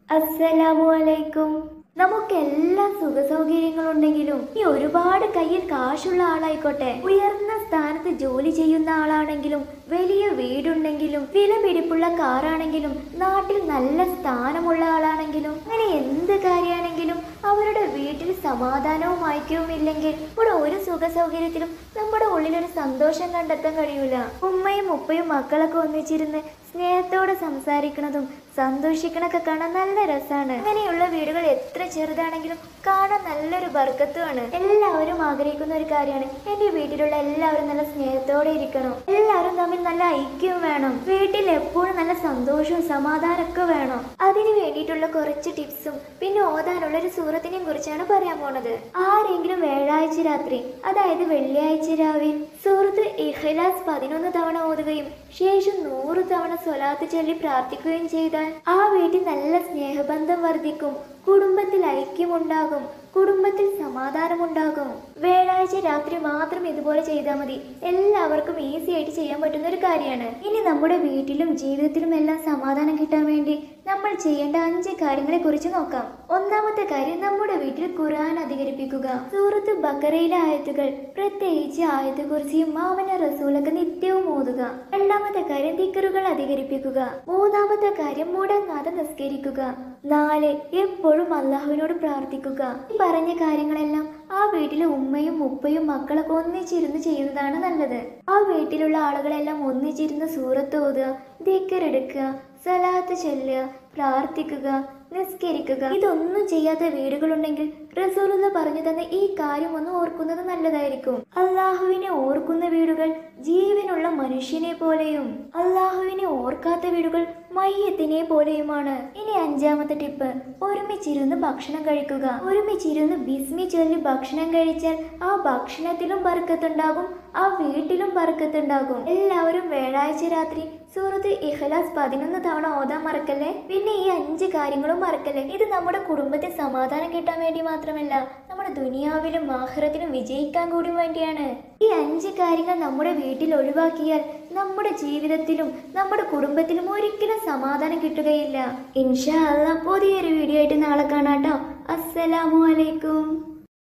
അസ്സലാമു അലൈക്കും നമുക്കെല്ലാം സുഖ സൗകര്യങ്ങളുണ്ടെങ്കിലും ഈ ഒരുപാട് കയ്യിൽ കാശുള്ള ആളായിക്കോട്ടെ ഉയർന്ന സ്ഥാനത്ത് ജോലി ചെയ്യുന്ന ആളാണെങ്കിലും വലിയ വീടുണ്ടെങ്കിലും വില പിടിപ്പുള്ള കാറാണെങ്കിലും നാട്ടിൽ നല്ല സ്ഥാനമുള്ള ആളാണെങ്കിലും അങ്ങനെ എന്ത് കാര്യമാണെങ്കിലും അവരുടെ വീട്ടിൽ സമാധാനവും ഐക്യവും ഇല്ലെങ്കിൽ ഇവിടെ ഒരു സുഖ സൗകര്യത്തിലും നമ്മുടെ ഉള്ളിലൊരു സന്തോഷം കണ്ടെത്താൻ കഴിയൂല ഉമ്മയും ഉപ്പയും മക്കളൊക്കെ ഒന്നിച്ചിരുന്ന് സ്നേഹത്തോടെ സംസാരിക്കണതും സന്തോഷിക്കണൊക്കെ കാണാൻ നല്ല രസമാണ് അങ്ങനെയുള്ള വീടുകൾ എത്ര ചെറുതാണെങ്കിലും കാണാൻ നല്ലൊരു ബർക്കത്തുമാണ് എല്ലാവരും ആഗ്രഹിക്കുന്ന ഒരു കാര്യമാണ് എന്റെ വീട്ടിലുള്ള എല്ലാവരും നല്ല സ്നേഹത്തോടെ ഇരിക്കണം എല്ലാവരും തമ്മിൽ നല്ല ഐക്യവും വേണം വീട്ടിൽ എപ്പോഴും നല്ല സന്തോഷവും സമാധാനമൊക്കെ വേണം അതിന് വേണ്ടിയിട്ടുള്ള കുറച്ച് ടിപ്സും പിന്നെ ഓതാനുള്ള ഒരു സൂറത്തിനെയും കുറിച്ചാണ് പറയാൻ പോണത് ആരെങ്കിലും വ്യാഴാഴ്ച രാത്രി അതായത് വെള്ളിയാഴ്ച രാവിലെ സൂറത്ത് ഇഖ്ലാസ് പതിനൊന്ന് തവണ ഓതുകയും ശേഷം നൂറ് തവണ സ്വലാത്ത് ചൊല്ലി പ്രാർത്ഥിക്കുകയും ചെയ്താൽ ആ വീട്ടിൽ നല്ല സ്നേഹബന്ധം വർദ്ധിക്കും കുടുംബത്തിൽ ഐക്യമുണ്ടാകും കുടുംബത്തിൽ സമാധാനമുണ്ടാകും വ്യാഴാഴ്ച രാത്രി മാത്രം ഇതുപോലെ ചെയ്താൽ മതി എല്ലാവർക്കും ഈസി ആയിട്ട് ചെയ്യാൻ പറ്റുന്ന ഒരു കാര്യമാണ് ഇനി നമ്മുടെ വീട്ടിലും ജീവിതത്തിലും എല്ലാം സമാധാനം കിട്ടാൻ വേണ്ടി നമ്മൾ ചെയ്യേണ്ട അഞ്ച് കാര്യങ്ങളെ കുറിച്ച് നോക്കാം ഒന്നാമത്തെ കാര്യം നമ്മുടെ വീട്ടിൽ ഖുർആൻ അധികരിപ്പിക്കുക സൂറത്ത് ബക്കറയിലെ ആയത്തുകൾ പ്രത്യേകിച്ച് ആയത്തെ കുറിച്ച് മാമന റസൂലൊക്കെ നിത്യവും ഓതുക രണ്ടാമത്തെ കാര്യം ദിക്കറുകൾ അധികരിപ്പിക്കുക മൂന്നാമത്തെ കാര്യം മുടങ്ങാതെ നിസ്കരിക്കുക നാല് എപ്പോഴും അള്ളാഹുവിനോട് പ്രാർത്ഥിക്കുക ഈ പറഞ്ഞ കാര്യങ്ങളെല്ലാം ആ വീട്ടിലെ ഉമ്മയും ഉപ്പയും മക്കളൊക്കെ ഒന്നിച്ചിരുന്ന് ചെയ്യുന്നതാണ് നല്ലത് ആ വീട്ടിലുള്ള ആളുകളെല്ലാം ഒന്നിച്ചിരുന്ന് സൂറത്ത് ഓതുക ദിക്കറെടുക്കുക സലാത്ത് ചൊല്ലുക പ്രാർത്ഥിക്കുക നിസ്കരിക്കുക ഇതൊന്നും ചെയ്യാത്ത വീടുകളുണ്ടെങ്കിൽ റസൂലുള്ള പറഞ്ഞു തന്ന ഈ കാര്യം ഒന്ന് ഓർക്കുന്നത് നല്ലതായിരിക്കും അള്ളാഹുവിനെ ഓർക്കുന്ന വീടുകൾ ജീവനുള്ള മനുഷ്യനെ പോലെയും അള്ളാഹുവിനെ ഓർക്കാത്ത വീടുകൾ മയ്യത്തിനെ പോലെയുമാണ് ഇനി അഞ്ചാമത്തെ ടിപ്പ് ഒരുമിച്ചിരുന്ന് ഭക്ഷണം കഴിക്കുക ഒരുമിച്ചിരുന്ന് ബിസ്മി ചൊല്ലി ഭക്ഷണം കഴിച്ചാൽ ആ ഭക്ഷണത്തിലും ബർക്കത്തുണ്ടാകും ആ വീട്ടിലും ബർക്കത്തുണ്ടാകും എല്ലാവരും വ്യാഴാഴ്ച രാത്രി സൂറത്ത് ഇഖ്ലാസ് പതിനൊന്ന് തവണ ഓതാൻ മറക്കല്ലേ പിന്നെ ഈ അഞ്ച് കാര്യങ്ങളും മറക്കല്ലേ ഇത് നമ്മുടെ കുടുംബത്തിൽ സമാധാനം കിട്ടാൻ വേണ്ടി മാത്രമല്ല നമ്മുടെ ദുനിയാവിലും ആഹ്റത്തിലും വിജയിക്കാൻ കൂടി വേണ്ടിയാണ് ഈ അഞ്ച് കാര്യങ്ങൾ നമ്മുടെ വീട്ടിൽ ഒഴിവാക്കിയാൽ നമ്മുടെ ജീവിതത്തിലും നമ്മുടെ കുടുംബത്തിലും ഒരിക്കലും സമാധാനം കിട്ടുകയില്ല ഇൻഷാ അല്ലാ പുതിയൊരു വീഡിയോ ആയിട്ട് നാളെ കാണാട്ടോ അസ്സലാമു അലൈക്കും